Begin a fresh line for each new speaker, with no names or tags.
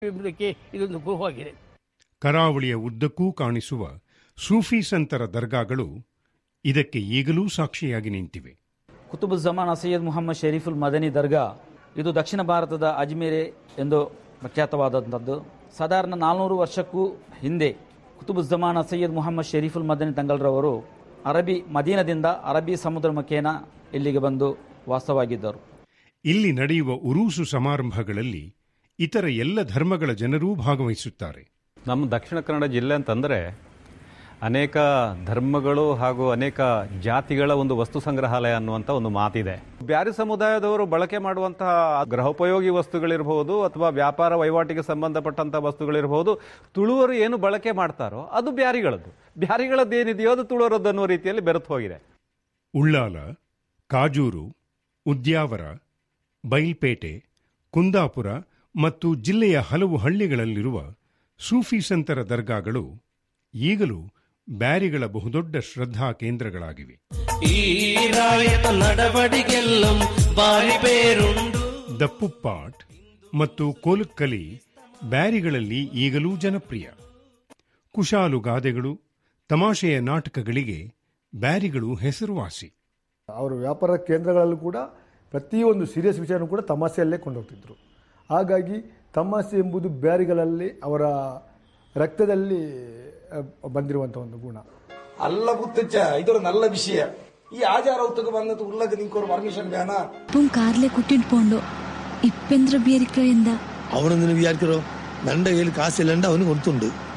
ಎಂಬುದಕ್ಕೆ ಇದೊಂದು ಕುರುವಾಗಿದೆ
ಕರಾವಳಿಯ ಉದ್ದಕ್ಕೂ ಕಾಣಿಸುವ ಸೂಫಿ ಸಂತರ ದರ್ಗಾಗಳು ಇದಕ್ಕೆ ಈಗಲೂ ಸಾಕ್ಷಿಯಾಗಿ ನಿಂತಿವೆ
ಕುತುಬುಜ್ಜಮಾನ್ ಸೈಯದ್ ಮುಹಮ್ಮದ್ ಶರೀಫುಲ್ ಮದನಿ ದರ್ಗಾ ಇದು ದಕ್ಷಿಣ ಭಾರತದ ಅಜ್ಮೇರೆ ಎಂದು ಪ್ರಖ್ಯಾತವಾದಂಥದ್ದು ಸಾಧಾರಣ ನಾಲ್ನೂರು ವರ್ಷಕ್ಕೂ ಹಿಂದೆ ಕುತುಬುಜ್ಜಮಾನ್ ಸೈಯದ್ ಮುಹಮ್ಮದ್ ಶರೀಫುಲ್ ಮದನಿ ತಂಗಲ್ರವರು ಅರಬ್ಬಿ ಮದೀನದಿಂದ ಅರಬ್ಬಿ ಸಮುದ್ರ ಮುಖೇನ ಇಲ್ಲಿಗೆ ಬಂದು ವಾಸವಾಗಿದ್ದರು
ಇಲ್ಲಿ ನಡೆಯುವ ಉರೂಸು ಸಮಾರಂಭಗಳಲ್ಲಿ ಇತರ ಎಲ್ಲ ಧರ್ಮಗಳ ಜನರೂ ಭಾಗವಹಿಸುತ್ತಾರೆ
ನಮ್ಮ ದಕ್ಷಿಣ ಕನ್ನಡ ಜಿಲ್ಲೆ ಅಂತಂದರೆ ಅನೇಕ ಧರ್ಮಗಳು ಹಾಗೂ ಅನೇಕ ಜಾತಿಗಳ ಒಂದು ವಸ್ತು ಸಂಗ್ರಹಾಲಯ ಅನ್ನುವಂಥ ಒಂದು ಮಾತಿದೆ ಬ್ಯಾರಿ ಸಮುದಾಯದವರು ಬಳಕೆ ಮಾಡುವಂತಹ ಗೃಹೋಪಯೋಗಿ ವಸ್ತುಗಳಿರಬಹುದು ಅಥವಾ ವ್ಯಾಪಾರ ವಹಿವಾಟಿಗೆ ಸಂಬಂಧಪಟ್ಟಂಥ ವಸ್ತುಗಳಿರಬಹುದು ತುಳುವರು ಏನು ಬಳಕೆ ಮಾಡ್ತಾರೋ ಅದು ಬ್ಯಾರಿಗಳದ್ದು ಬ್ಯಾರಿಗಳದ್ದು ಏನಿದೆಯೋ ಅದು ತುಳುವರದ್ದು ಅನ್ನುವ ರೀತಿಯಲ್ಲಿ ಬೆರೆತು ಹೋಗಿದೆ
ಉಳ್ಳಾಲ ಕಾಜೂರು ಉದ್ಯಾವರ ಬೈಲ್ಪೇಟೆ ಕುಂದಾಪುರ ಮತ್ತು ಜಿಲ್ಲೆಯ ಹಲವು ಹಳ್ಳಿಗಳಲ್ಲಿರುವ ಸೂಫಿ ಸಂತರ ದರ್ಗಾಗಳು ಈಗಲೂ ಬ್ಯಾರಿಗಳ ಬಹುದೊಡ್ಡ ಶ್ರದ್ಧಾ ಕೇಂದ್ರಗಳಾಗಿವೆ
ಈ ರಾಯತ നടപടിക്കെല്ലാം ಬಾರಿ പേരുണ്ട്
ದಪ್ಪುಪ್ಪಾಟ್ ಮತ್ತು ಕೋಲುಕ್ಕಲಿ ಬ್ಯಾರಿಗಳಲ್ಲಿ ಈಗಲೂ ಜನಪ್ರಿಯ ಕುಶಾಲು ಗಾದೆಗಳು ತಮಾಷೆಯ ನಾಟಕಗಳಿಗೆ ಬ್ಯಾರಿಗಳು ಹೆಸರುವಾಸಿ
ಅವರ ವ್ಯಾಪಾರ ಕೇಂದ್ರಗಳಲ್ಲೂ ಕೂಡ ಪ್ರತಿಯೊಂದು ಸೀರಿಯಸ್ ವಿಷಯನೂ ಕೂಡ ತಮಾಷೆಯಲ್ಲೇ ಕೊಂಡೋಗ್ತಿದ್ರು ಹಾಗಾಗಿ ತಮಾಷೆ ಎಂಬುದು ಬ್ಯಾರಿಗಳಲ್ಲಿ ಅವರ ರಕ್ತದಲ್ಲಿ ಅಹ್, ಬಂದಿರುವಂಥ ಒಂದು ಗುಣ
ಅಲ್ಲ ಗುತ್ತಚ್ಚ ಇದೊരു നല്ല വിഷയ ഈ ആചാരവത്തൊക്കെ വന്നിട്ട് ഉള്ളത് നിങ്ങൾക്ക് ഒരു പെർമിഷൻ വേണ
ഇപ്പം കാറിലെ കുട്ടിട്ട് പോണ്ടോ ഇപ്പെന്ത്ര ബിയരിക്ക എന്താ
ಅವನೊಂದು ವಿಚಾರಿಸಿರೋ ನನ್ನ ಕೈಯಲ್ಲಿ ಕಾಸಿಲ್ಲ ಅವನು ಕೊಡ್ತುಂಡು